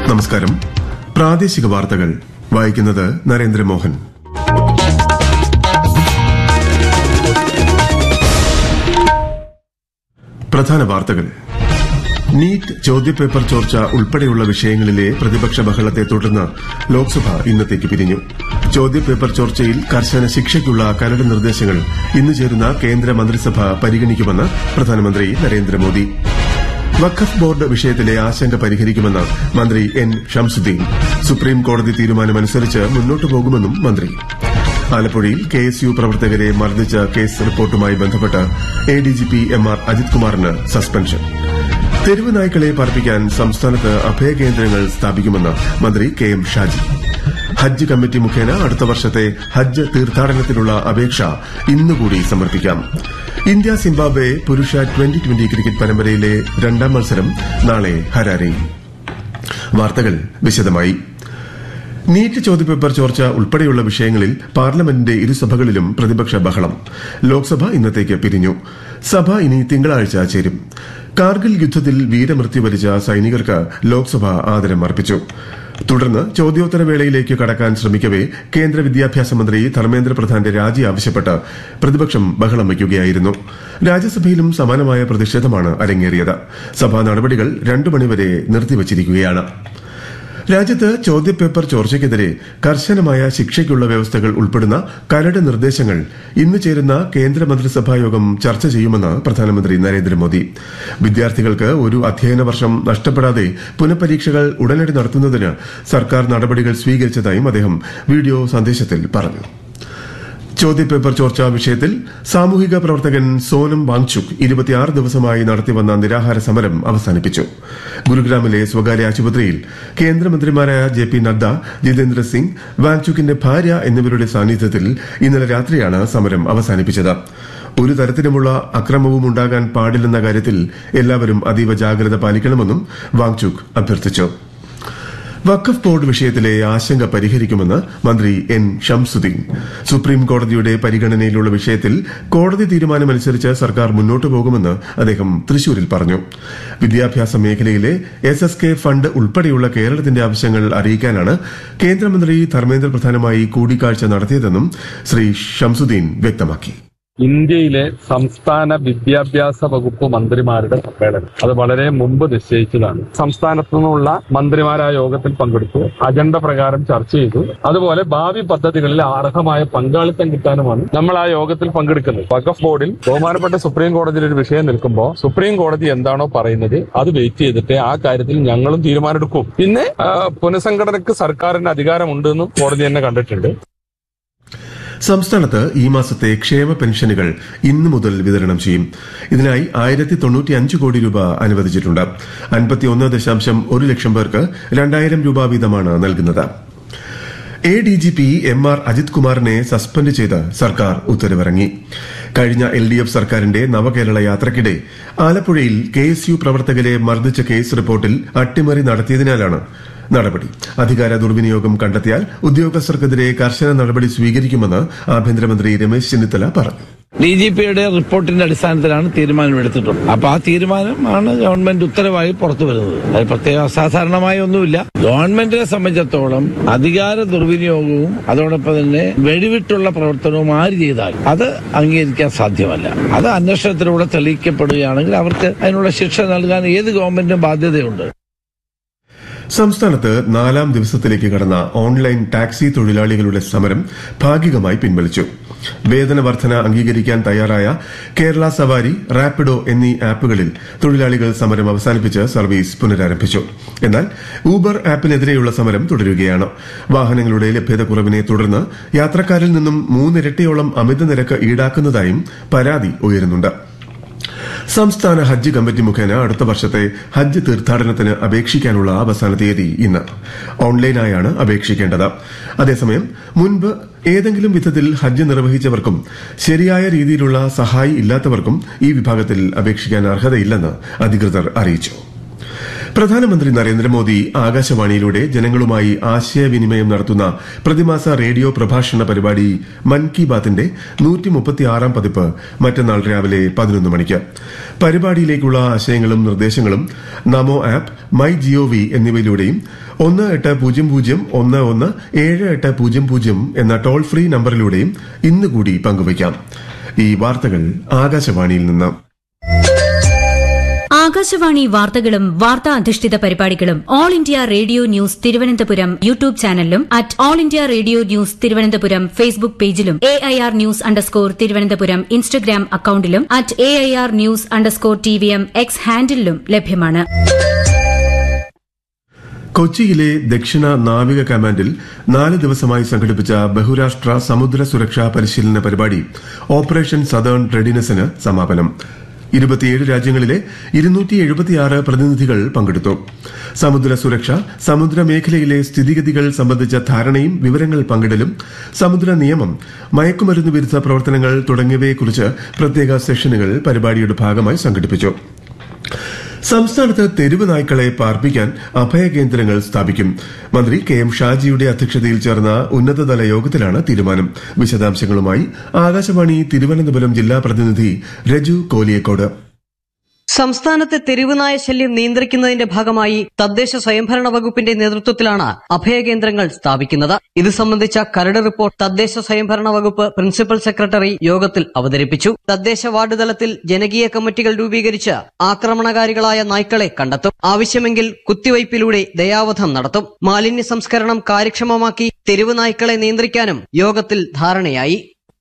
നമസ്കാരം പ്രാദേശിക വാർത്തകൾ വായിക്കുന്നത് നരേന്ദ്രമോഹൻ പ്രധാന വാർത്തകൾ നീറ്റ് ചോദ്യപേപ്പർ ചോർച്ച ഉൾപ്പെടെയുള്ള വിഷയങ്ങളിലെ പ്രതിപക്ഷ ബഹളത്തെ തുടർന്ന് ലോക്സഭ ഇന്നത്തേക്ക് പിരിഞ്ഞു ചോദ്യപേപ്പർ ചോർച്ചയിൽ കർശന ശിക്ഷയ്ക്കുള്ള കരട് നിർദ്ദേശങ്ങൾ ഇന്ന് ചേരുന്ന കേന്ദ്ര മന്ത്രിസഭ പരിഗണിക്കുമെന്ന് പ്രധാനമന്ത്രി നരേന്ദ്രമോദി വഖഫ് ബോർഡ് വിഷയത്തിലെ ആശങ്ക പരിഹരിക്കുമെന്ന് മന്ത്രി എൻ ഷംസുദ്ദീൻ സുപ്രീം കോടതി തീരുമാനമനുസരിച്ച് മുന്നോട്ടു പോകുമെന്നും മന്ത്രി ആലപ്പുഴയിൽ കെ എസ് യു പ്രവർത്തകരെ മർദ്ദിച്ച കേസ് റിപ്പോർട്ടുമായി ബന്ധപ്പെട്ട് A D G P M R Ajith കുമാറിന് സസ്പെൻഷൻ തെരുവ് നായ്ക്കളെ പാർപ്പിക്കാൻ സംസ്ഥാനത്ത് അഭയകേന്ദ്രങ്ങൾ സ്ഥാപിക്കുമെന്ന് മന്ത്രി കെ എം ഷാജി ഹജ്ജ് കമ്മിറ്റി മുഖേന അടുത്ത വർഷത്തെ ഹജ്ജ് തീർത്ഥാടനത്തിനുള്ള അപേക്ഷ ഇന്നുകൂടി സമർപ്പിക്കാം ഇന്ത്യ സിംബാബ്വെ പുരുഷ ട്വന്റി ട്വന്റി ക്രിക്കറ്റ് പരമ്പരയിലെ രണ്ടാം മത്സരം നാളെ ഹരാരയിൽ വാർത്തകൾ വിശദമായി നീറ്റ് ചോദ്യപേപ്പർ ചോർച്ച ഉൾപ്പെടെയുള്ള വിഷയങ്ങളിൽ പാർലമെന്റിന്റെ ഇരുസഭകളിലും പ്രതിപക്ഷ ബഹളം ലോക്സഭ ഇന്നത്തേക്ക് പിരിഞ്ഞു സഭ ഇനി തിങ്കളാഴ്ച ചേരും കാർഗിൽ യുദ്ധത്തിൽ വീരമൃത്യു വരിച്ച സൈനികർക്ക് ലോക്സഭ ആദരം അർപ്പിച്ചു തുടർന്ന് ചോദ്യോത്തര വേളയിലേക്ക് കടക്കാൻ ശ്രമിക്കവെ കേന്ദ്ര വിദ്യാഭ്യാസ മന്ത്രി ധർമ്മേന്ദ്ര പ്രധാന്റെ രാജി ആവശ്യപ്പെട്ട് പ്രതിപക്ഷം ബഹളം വയ്ക്കുകയായിരുന്നു രാജ്യസഭയിലും സമാനമായ പ്രതിഷേധമാണ് അരങ്ങേറിയത് സഭാ നടപടികൾ രണ്ടു മണിവരെ നിർത്തിവച്ചിരിക്കുകയാണ് രാജ്യത്ത് ചോദ്യപേപ്പർ ചോർച്ചയ്ക്കെതിരെ കർശനമായ ശിക്ഷയ്ക്കുള്ള വ്യവസ്ഥകൾ ഉൾപ്പെടുന്ന കരട് നിർദ്ദേശങ്ങൾ ഇന്ന് ചേരുന്ന കേന്ദ്രമന്ത്രിസഭാ യോഗം ചർച്ച ചെയ്യുമെന്ന് പ്രധാനമന്ത്രി നരേന്ദ്രമോദി വിദ്യാർത്ഥികൾക്ക് ഒരു അധ്യയന വർഷം നഷ്ടപ്പെടാതെ പുനഃപരീക്ഷകൾ ഉടനടി നടത്തുന്നതിന് സർക്കാർ നടപടികൾ സ്വീകരിച്ചതായും അദ്ദേഹം വീഡിയോ സന്ദേശത്തിൽ പറഞ്ഞു ചോദ്യപേപ്പർ ചോർച്ചാ വിഷയത്തിൽ സാമൂഹിക പ്രവർത്തകൻ സോനം വാങ്ചുക് ഇരുപത്തിയാറ് ദിവസമായി നടത്തിവന്ന നിരാഹാര സമരം അവസാനിപ്പിച്ചു ഗുരുഗ്രാമിലെ സ്വകാര്യ ആശുപത്രിയിൽ കേന്ദ്രമന്ത്രിമാരായ ജെ പി നദ്ദ ജിതേന്ദ്ര സിംഗ് വാങ്ചുക്കിന്റെ ഭാര്യ എന്നിവരുടെ സാന്നിധ്യത്തിൽ ഇന്നലെ രാത്രിയാണ് സമരം അവസാനിപ്പിച്ചത് ഒരു തരത്തിലുമുള്ള അക്രമവും ഉണ്ടാകാൻ പാടില്ലെന്ന കാര്യത്തിൽ എല്ലാവരും അതീവ ജാഗ്രത പാലിക്കണമെന്നും വാങ്ചുക് അഭ്യർത്ഥിച്ചു വഖഫ് ബോർഡ് വിഷയത്തിലെ ആശങ്ക പരിഹരിക്കുമെന്ന് മന്ത്രി എൻ ഷംസുദ്ദീൻ സുപ്രീം കോടതിയുടെ പരിഗണനയിലുള്ള വിഷയത്തിൽ കോടതി തീരുമാനമനുസരിച്ച് സർക്കാർ മുന്നോട്ടു പോകുമെന്ന് അദ്ദേഹം തൃശൂരിൽ പറഞ്ഞു വിദ്യാഭ്യാസ മേഖലയിലെ എസ് എസ് കെ ഫണ്ട് ഉൾപ്പെടെയുള്ള കേരളത്തിന്റെ ആവശ്യങ്ങൾ അറിയിക്കാനാണ് കേന്ദ്രമന്ത്രി ധർമ്മേന്ദ്ര പ്രധാനുമായി കൂടിക്കാഴ്ച നടത്തിയതെന്നും ശ്രീ ഷംസുദ്ദീൻ വ്യക്തമാക്കി ഇന്ത്യയിലെ സംസ്ഥാന വിദ്യാഭ്യാസ വകുപ്പ് മന്ത്രിമാരുടെ സമ്മേളനം അത് വളരെ മുമ്പ് നിശ്ചയിച്ചതാണ് സംസ്ഥാനത്തു നിന്നുള്ള മന്ത്രിമാരായ യോഗത്തിൽ പങ്കെടുത്തു അജണ്ട പ്രകാരം ചർച്ച ചെയ്തു അതുപോലെ ഭാവി പദ്ധതികളിൽ അർഹമായ പങ്കാളിത്തം കിട്ടാനുമാണ് നമ്മൾ ആ യോഗത്തിൽ പങ്കെടുക്കുന്നത് വഖഫ് ബോർഡിൽ ബഹുമാനപ്പെട്ട സുപ്രീം കോടതിയിൽ ഒരു വിഷയം നിൽക്കുമ്പോൾ സുപ്രീം കോടതി എന്താണോ പറയുന്നത് അത് വെയിറ്റ് ചെയ്തിട്ട് ആ കാര്യത്തിൽ ഞങ്ങളും തീരുമാനമെടുക്കും പിന്നെ ആ, പുനഃസംഘടനയ്ക്ക് സർക്കാരിന് അധികാരമുണ്ടെന്നും കോടതി തന്നെ കണ്ടിട്ടുണ്ട് സംസ്ഥാനത്ത് ഈ മാസത്തെ ക്ഷേമ പെൻഷനുകൾ ഇന്നു മുതൽ വിതരണം ചെയ്യും ഇതിനായി ആയിരത്തി തൊണ്ണൂറ്റിയഞ്ച് കോടി രൂപ അനുവദിച്ചിട്ടുണ്ട് അൻപത്തിയൊന്ന് ദശാംശം ഒരു ലക്ഷം പേർക്ക് രണ്ടായിരം രൂപ വീതമാണ് നൽകുന്നത് A D G P M R Ajith കുമാറിനെ സസ്പെൻഡ് ചെയ്ത് സർക്കാർ ഉത്തരവിറങ്ങി കഴിഞ്ഞ എൽ ഡി എഫ് സർക്കാരിന്റെ നവകേരള യാത്രയ്ക്കിടെ ആലപ്പുഴയിൽ കെ എസ് യു പ്രവർത്തകരെ മർദ്ദിച്ച കേസ് റിപ്പോർട്ടിൽ അട്ടിമറി നടത്തിയതിനാലാണ് നടപടി അധികാര ദുർവിനിയോഗം കണ്ടെത്തിയാൽ ഉദ്യോഗസ്ഥർക്കെതിരെ കർശന നടപടി സ്വീകരിക്കുമെന്ന് ആഭ്യന്തരമന്ത്രി രമേശ് ചെന്നിത്തല പറഞ്ഞു ഡി ജി പിയുടെ റിപ്പോർട്ടിന്റെ അടിസ്ഥാനത്തിലാണ് തീരുമാനമെടുത്തിട്ടുള്ളത് അപ്പൊ ആ തീരുമാനമാണ് ഗവൺമെന്റ് ഉത്തരവായി പുറത്തു വരുന്നത് അത് പ്രത്യേക അസാധാരണമായ ഒന്നുമില്ല ഗവൺമെന്റിനെ സംബന്ധിച്ചിടത്തോളം അധികാര ദുർവിനിയോഗവും അതോടൊപ്പം തന്നെ വെടിവിട്ടുള്ള പ്രവർത്തനവും ആര് ചെയ്താൽ അത് അംഗീകരിക്കാൻ സാധ്യമല്ല അത് അന്വേഷണത്തിലൂടെ തെളിയിക്കപ്പെടുകയാണെങ്കിൽ അവർക്ക് അതിനുള്ള ശിക്ഷ നൽകാൻ ഏത് ഗവൺമെന്റിനും ബാധ്യതയുണ്ട് സംസ്ഥാനത്ത് നാലാം ദിവസത്തിലേക്ക് കടന്ന ഓൺലൈൻ ടാക്സി തൊഴിലാളികളുടെ സമരം ഭാഗികമായി പിൻവലിച്ചു വേതന വർധന അംഗീകരിക്കാൻ തയ്യാറായ കേരള സവാരി റാപ്പിഡോ എന്നീ ആപ്പുകളിൽ തൊഴിലാളികൾ സമരം അവസാനിപ്പിച്ച് സർവീസ് പുനരാരംഭിച്ചു എന്നാൽ ഊബർ ആപ്പിനെതിരെയുള്ള സമരം തുടരുകയാണ് വാഹനങ്ങളുടെ ലഭ്യതക്കുറവിനെ തുടർന്ന് യാത്രക്കാരിൽ നിന്നും മൂന്നിരട്ടിയോളം അമിത നിരക്ക് ഈടാക്കുന്നതായും പരാതി ഉയരുന്നുണ്ട് സംസ്ഥാന ഹജ്ജ് കമ്മിറ്റി മുഖേന അടുത്ത വർഷത്തെ ഹജ്ജ് തീർത്ഥാടനത്തിന് അപേക്ഷിക്കാനുള്ള അവസാന തീയതി ഇന്ന് ഓൺലൈനായാണ് അപേക്ഷിക്കേണ്ടത് അതേസമയം മുൻപ് ഏതെങ്കിലും വിധത്തിൽ ഹജ്ജ് നിർവഹിച്ചവർക്കും ശരിയായ രീതിയിലുള്ള സഹായി ഇല്ലാത്തവർക്കും ഈ വിഭാഗത്തിൽ അപേക്ഷിക്കാൻ അർഹതയില്ലെന്ന് അധികൃതർ അറിയിച്ചു പ്രധാനമന്ത്രി നരേന്ദ്രമോദി ആകാശവാണിയിലൂടെ ജനങ്ങളുമായി ആശയവിനിമയം നടത്തുന്ന പ്രതിമാസ റേഡിയോ പ്രഭാഷണ പരിപാടി മൻ കി ബാത്തിന്റെ നൂറ്റിമുപ്പത്തിയാറാം പതിപ്പ് മറ്റന്നാൾ രാവിലെ പതിനൊന്ന് മണിക്ക് പരിപാടിയിലേക്കുള്ള ആശയങ്ങളും നിർദ്ദേശങ്ങളും നമോ ആപ്പ് മൈ ജിഒവി എന്നിവയിലൂടെയും ഒന്ന് എട്ട് പൂജ്യം പൂജ്യം ഒന്ന് ഒന്ന് ഏഴ് എട്ട് പൂജ്യം പൂജ്യം എന്ന ടോൾ ഫ്രീ നമ്പറിലൂടെയും ഇന്ന് കൂടി പങ്കുവയ്ക്കാം ഈ വാർത്തകൾ ആകാശവാണിയിൽ നിന്ന് ആകാശവാണി വാർത്തകളും വാർത്താ അധിഷ്ഠിത പരിപാടികളും All India Radio News Thiruvananthapuram YouTube ചാനലിലും at All India Radio News Thiruvananthapuram Facebook പേജിലും A I R news underscore Thiruvananthapuram Instagram അക്കൌണ്ടിലും at A I R news underscore T V M X ഹാൻഡിലും ലഭ്യമാണ് കൊച്ചിയിലെ ദക്ഷിണ നാവിക കമാൻഡിൽ നാല് ദിവസമായി സംഘടിപ്പിച്ച ബഹുരാഷ്ട്ര സമുദ്ര സുരക്ഷാ പരിശീലന പരിപാടി ഓപ്പറേഷൻ സദേൺ റെഡിനെസിന് സമാപനം ഇരുപത്തിയേഴ് രാജ്യങ്ങളിലെ ഇരുന്നൂറ്റി എഴുപത്തിയാറ് പ്രതിനിധികൾ പങ്കെടുത്തു സമുദ്ര സുരക്ഷ സമുദ്രമേഖലയിലെ സ്ഥിതിഗതികൾ സംബന്ധിച്ച ധാരണയും വിവരങ്ങൾ പങ്കിടലും സമുദ്ര നിയമം മയക്കുമരുന്ന് വിരുദ്ധ പ്രവർത്തനങ്ങൾ തുടങ്ങിയവയെക്കുറിച്ച് പ്രത്യേക സെഷനുകൾ പരിപാടിയുടെ ഭാഗമായി സംഘടിപ്പിച്ചു സംസ്ഥാനത്ത് തെരുവ് നായ്ക്കളെ പാർപ്പിക്കാൻ അഭയകേന്ദ്രങ്ങൾ സ്ഥാപിക്കും മന്ത്രി കെ എം ഷാജിയുടെ അധ്യക്ഷതയിൽ ചേർന്ന ഉന്നതതല യോഗത്തിലാണ് തീരുമാനം വിശദാംശങ്ങളുമായി ആകാശവാണി തിരുവനന്തപുരം ജില്ലാ പ്രതിനിധി രജു കോലിയക്കോട് സംസ്ഥാനത്തെ തെരുവുനായ ശല്യം നിയന്ത്രിക്കുന്നതിന്റെ ഭാഗമായി തദ്ദേശ സ്വയംഭരണ വകുപ്പിന്റെ നേതൃത്വത്തിലാണ് അഭയകേന്ദ്രങ്ങൾ സ്ഥാപിക്കുന്നത് ഇത് സംബന്ധിച്ച കരട് റിപ്പോർട്ട് തദ്ദേശ സ്വയംഭരണ വകുപ്പ് പ്രിൻസിപ്പൽ സെക്രട്ടറി യോഗത്തിൽ അവതരിപ്പിച്ചു തദ്ദേശ വാർഡ് തലത്തിൽ ജനകീയ കമ്മിറ്റികൾ രൂപീകരിച്ച് ആക്രമണകാരികളായ നായ്ക്കളെ കണ്ടെത്തും ആവശ്യമെങ്കിൽ കുത്തിവയ്പിലൂടെ ദയാവധം നടത്തും മാലിന്യ സംസ്കരണം കാര്യക്ഷമമാക്കി തെരുവ് നായ്ക്കളെ നിയന്ത്രിക്കാനും യോഗത്തിൽ ധാരണയായി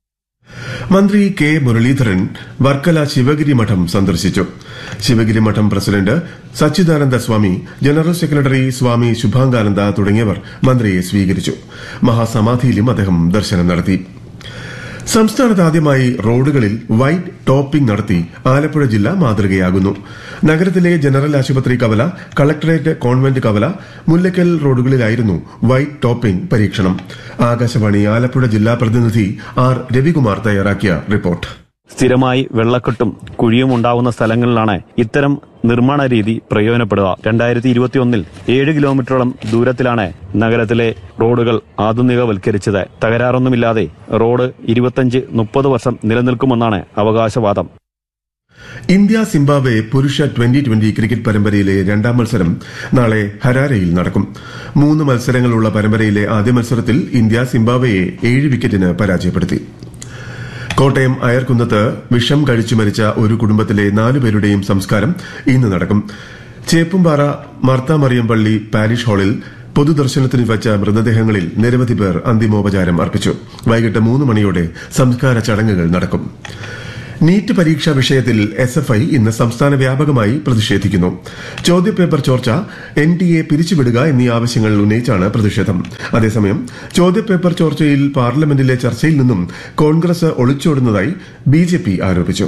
മന്ത്രി കെ മുരളീധരൻ വർക്കല ശിവഗിരി മഠം സന്ദർശിച്ചു ശിവഗിരി മഠം president Sachidananda Swami general secretary Swami Shubhangananda തുടങ്ങിയവർ മന്ത്രിയെ സ്വീകരിച്ചു മഹാസമാധിയിലും അദ്ദേഹം ദർശനം നടത്തി സംസ്ഥാനത്ത് ആദ്യമായി റോഡുകളിൽ വൈറ്റ് ടോപ്പിംഗ് നടത്തി ആലപ്പുഴ ജില്ല മാതൃകയാകുന്നു നഗരത്തിലെ ജനറൽ ആശുപത്രി കവല കളക്ടറേറ്റ് കോൺവെന്റ് കവല മുല്ലക്കൽ റോഡുകളിലായിരുന്നു വൈറ്റ് ടോപ്പിംഗ് പരീക്ഷണം ആകാശവാണി ആലപ്പുഴ ജില്ലാ പ്രതിനിധി ആർ രവികുമാർ തയ്യാറാക്കിയ റിപ്പോർട്ട് സ്ഥിരമായി വെള്ളക്കെട്ടും കുഴിയും ഉണ്ടാവുന്ന സ്ഥലങ്ങളിലാണ് ഇത്തരം നിർമ്മാണ രീതി പ്രയോജനപ്പെടുക രണ്ടായിരത്തി ഇരുപത്തിയൊന്നിൽ ഏഴ് കിലോമീറ്ററോളം ദൂരത്തിലാണ് നഗരത്തിലെ റോഡുകൾ ആധുനികവൽക്കരിച്ചത് തകരാറൊന്നുമില്ലാതെ റോഡ് ഇരുപത്തഞ്ച് മുപ്പത് വർഷം നിലനിൽക്കുമെന്നാണ് അവകാശവാദം ഇന്ത്യ സിംബാബ്വെ പുരുഷ ട്വന്റി ട്വന്റി ക്രിക്കറ്റ് പരമ്പരയിലെ രണ്ടാം മത്സരം നാളെ ഹരാരയിൽ നടക്കും മൂന്ന് മത്സരങ്ങളുള്ള പരമ്പരയിലെ ആദ്യ മത്സരത്തിൽ ഇന്ത്യ സിംബാബ്വെയെ ഏഴ് വിക്കറ്റിന് പരാജയപ്പെടുത്തി കോട്ടയം അയർക്കുന്നത്ത് വിഷം കഴിച്ചു മരിച്ച ഒരു കുടുംബത്തിലെ നാലുപേരുടെയും സംസ്കാരം ഇന്ന് നടക്കും ചേപ്പുംപാറ മർത്താമറിയം പള്ളി പാരിഷ് ഹാളിൽ പൊതുദർശനത്തിന് വച്ച മൃതദേഹങ്ങളിൽ നിരവധി പേർ അന്തിമോപചാരം അർപ്പിച്ചു വൈകിട്ട് മൂന്ന് മണിയോടെ സംസ്കാര ചടങ്ങുകൾ നടക്കും നീറ്റ് പരീക്ഷാ വിഷയത്തിൽ എസ് എഫ് ഐ ഇന്ന് സംസ്ഥാന വ്യാപകമായി പ്രതിഷേധിക്കുന്നു ചോദ്യപേപ്പർ ചോർച്ച എൻ ടി എ പിരിച്ചുവിടുക എന്നീ ആവശ്യങ്ങൾ ഉന്നയിച്ചാണ് പ്രതിഷേധം അതേസമയം ചോദ്യപേപ്പർ ചോർച്ചയിൽ പാർലമെന്റിലെ ചർച്ചയിൽ നിന്നും കോൺഗ്രസ് ഒളിച്ചോടുന്നതായി ബി ജെ പി ആരോപിച്ചു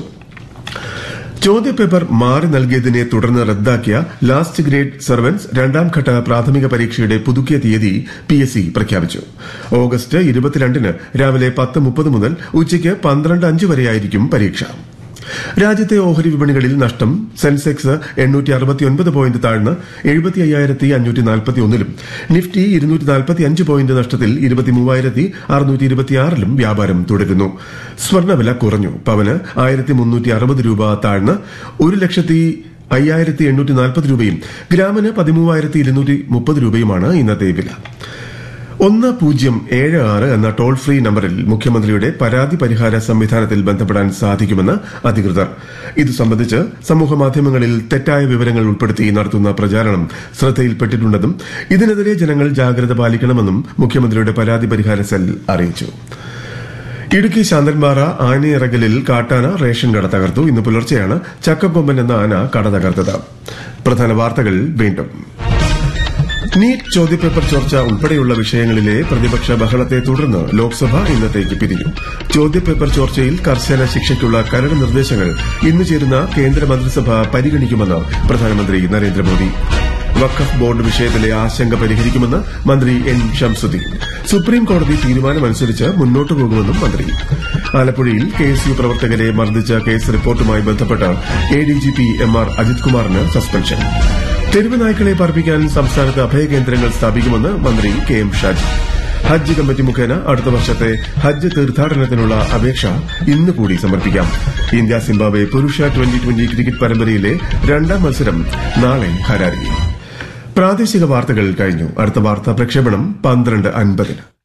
ചോദ്യപേപ്പർ മാറി നൽകിയതിനെ തുടർന്ന് റദ്ദാക്കിയ ലാസ്റ്റ് ഗ്രേഡ് സർവൻസ് രണ്ടാം ഘട്ട പ്രാഥമിക പരീക്ഷയുടെ പുതുക്കിയ തീയതി പി എസ് സി പ്രഖ്യാപിച്ചു ഓഗസ്റ്റ് ഇരുപത്തിരണ്ടിന് രാവിലെ പത്ത് മുപ്പത് മുതൽ ഉച്ചയ്ക്ക് പന്ത്രണ്ട് അഞ്ച് വരെയായിരിക്കും പരീക്ഷ രാജ്യത്തെ ഓഹരി വിപണികളിൽ നഷ്ടം സെൻസെക്സ് എണ്ണൂറ്റി അറുപത്തിയൊൻപത് പോയിന്റ് താഴ്ന്ന് എഴുപത്തി അയ്യായിരത്തി അഞ്ഞൂറ്റി നാൽപ്പത്തി ഒന്നിലും നിഫ്റ്റി ഇരുന്നൂറ്റി നാൽപ്പത്തി അഞ്ച് പോയിന്റ് നഷ്ടത്തിൽ ഇരുപത്തി മൂവായിരത്തി അറുന്നൂറ്റി ഇരുപത്തിയാറിലും വ്യാപാരം തുടരുന്നു സ്വർണ്ണവില കുറഞ്ഞു പവന് ആയിരത്തി മുന്നൂറ്റി അറുപത് രൂപ താഴ്ന്ന് ഒരു ലക്ഷത്തി അയ്യായിരത്തി എണ്ണൂറ്റി നാൽപ്പത് രൂപയും ഗ്രാമിന് പതിമൂവായിരത്തി ഇരുന്നൂറ്റി മുപ്പത് രൂപയുമാണ് ഇന്നത്തെ വില ഒന്ന് പൂജ്യം ഏഴ് ആറ് എന്ന ടോൾ ഫ്രീ നമ്പറിൽ മുഖ്യമന്ത്രിയുടെ പരാതി പരിഹാര സംവിധാനത്തിൽ ബന്ധപ്പെടാൻ സാധിക്കുമെന്ന് അധികൃതർ ഇത് സംബന്ധിച്ച് സമൂഹമാധ്യമങ്ങളിൽ തെറ്റായ വിവരങ്ങൾ ഉൾപ്പെടുത്തി നടത്തുന്ന പ്രചാരണം ശ്രദ്ധയിൽപ്പെട്ടിട്ടുണ്ടെന്നും ഇതിനെതിരെ ജനങ്ങൾ ജാഗ്രത പാലിക്കണമെന്നും മുഖ്യമന്ത്രിയുടെ പരാതി പരിഹാര സെൽ അറിയിച്ചു ഇടുക്കി ശാന്തൻപാറ ആനയിറകലിൽ കാട്ടാന റേഷൻ കട തകർത്തു ഇന്ന് പുലർച്ചെയാണ് ചക്കക്കൊമ്പൻ എന്ന ആന കട തകർത്തത് പ്രധാന വാർത്തകൾ വീണ്ടും നീറ്റ് ചോദ്യപേപ്പർ ചോർച്ച ഉൾപ്പെടെയുള്ള വിഷയങ്ങളിലെ പ്രതിപക്ഷ ബഹളത്തെ തുടർന്ന് ലോക്സഭ ഇന്നത്തേക്ക് പിരിഞ്ഞു ചോദ്യപേപ്പർ ചോർച്ചയിൽ കർശന ശിക്ഷയ്ക്കുള്ള കരട് നിർദ്ദേശങ്ങൾ ഇന്ന് ചേരുന്ന കേന്ദ്ര മന്ത്രിസഭ പരിഗണിക്കുമെന്ന് പ്രധാനമന്ത്രി നരേന്ദ്രമോദി വഖഫ് ബോർഡ് വിഷയത്തിലെ ആശങ്ക പരിഹരിക്കുമെന്ന് മന്ത്രി എൻ ഷംസുദ്ദീൻ സുപ്രീം കോടതി തീരുമാനമനുസരിച്ച് മുന്നോട്ടു പോകുമെന്നും മന്ത്രി ആലപ്പുഴയിൽ കെ എസ് യു പ്രവർത്തകരെ മർദ്ദിച്ച കേസ് റിപ്പോർട്ടുമായി ബന്ധപ്പെട്ട് A D G P M R Ajith കുമാറിന് സസ്പെൻഷൻ തെരുവ് നായ്ക്കളെ പാർപ്പിക്കാൻ സംസ്ഥാനത്ത് അഭയകേന്ദ്രങ്ങൾ സ്ഥാപിക്കുമെന്ന് മന്ത്രി കെ എം ഷാജി ഹജ്ജ് കമ്മിറ്റി മുഖേന അടുത്ത വർഷത്തെ ഹജ്ജ് തീർത്ഥാടനത്തിനുള്ള അപേക്ഷ ഇന്ന് കൂടി സമർപ്പിക്കാം ഇന്ത്യ സിംബാബ്വെ പുരുഷ ട്വന്റി ട്വന്റി ക്രിക്കറ്റ് പരമ്പരയിലെ രണ്ടാം മത്സരം നാളെ ഹരാരിയിൽ പ്രാദേശിക വാർത്തകൾ കഴിഞ്ഞു അടുത്ത വാർത്താ പ്രക്ഷേപണം പന്ത്രണ്ട് അൻപതിന്